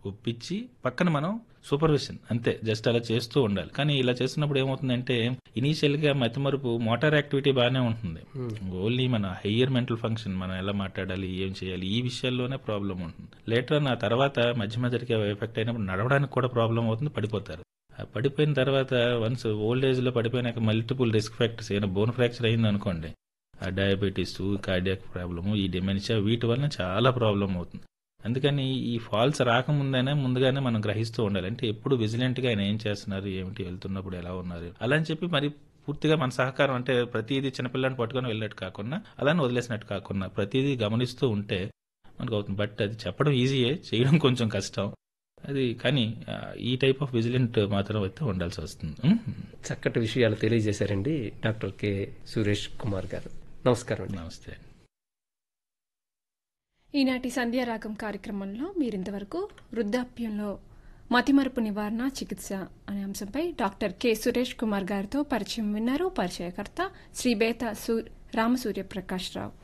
ఒప్పించి పక్కన మనం సూపర్విజన్ అంతే జస్ట్ అలా చేస్తూ ఉండాలి కానీ ఇలా చేస్తున్నప్పుడు ఏమవుతుందంటే ఇనీషియల్ గా మతిమరుపు మోటార్ యాక్టివిటీ బాగానే ఉంటుంది ఓన్లీ మన హయ్యర్ మెంటల్ ఫంక్షన్ మనం ఎలా మాట్లాడాలి ఏం చేయాలి ఈ విషయాల్లోనే ప్రాబ్లం ఉంటుంది లేటర్ ఆ తర్వాత మధ్య మధ్యకి ఎఫెక్ట్ అయినప్పుడు నడవడానికి కూడా ప్రాబ్లం అవుతుంది పడిపోతారు ఆ పడిపోయిన తర్వాత వన్స్ ఓల్డ్ ఏజ్ లో పడిపోయినాక మల్టిపుల్ రిస్క్ ఫ్యాక్టర్స్ ఏదైనా బోన్ ఫ్రాక్చర్ అయింది అనుకోండి ఆ డయాబెటీస్ కార్డియాక్ ప్రాబ్లము ఈ డిమెన్షియా వీటి వలన చాలా ప్రాబ్లం అవుతుంది అందుకని ఈ ఫాల్స్ రాకముందనే ముందుగానే మనం గ్రహిస్తూ ఉండాలి అంటే ఎప్పుడు విజిలెంట్ గా ఆయన ఏం చేస్తున్నారు ఏమిటి వెళ్తున్నప్పుడు ఎలా ఉన్నారు అలా అని చెప్పి మరి పూర్తిగా మన సహకారం అంటే ప్రతిదీ చిన్నపిల్లని పట్టుకొని వెళ్ళినట్టు కాకుండా అలానే వదిలేసినట్టు కాకుండా ప్రతిదీ గమనిస్తూ ఉంటే మనకు అవుతుంది బట్ అది చెప్పడం ఈజీయే చేయడం కొంచెం కష్టం అది కానీ ఆ, ఈ టైప్ ఆఫ్ విజిలెంట్ మాత్రం అయితే ఉండాల్సి వస్తుంది ఉమ్. చక్కటి విషయాలు తెలియజేశారండి డాక్టర్ కె సురేష్ కుమార్ గారు నమస్కారం అండి నమస్తే ఈనాటి సంధ్యారాగం కార్యక్రమంలో మీరింతవరకు వృద్ధాప్యంలో మతిమరుపు నివారణ చికిత్స అనే అంశంపై డాక్టర్ కె సురేష్ కుమార్ గారితో పరిచయం విన్నారు పరిచయకర్త శ్రీ బేత సూ రామసూర్య ప్రకాష్ రావు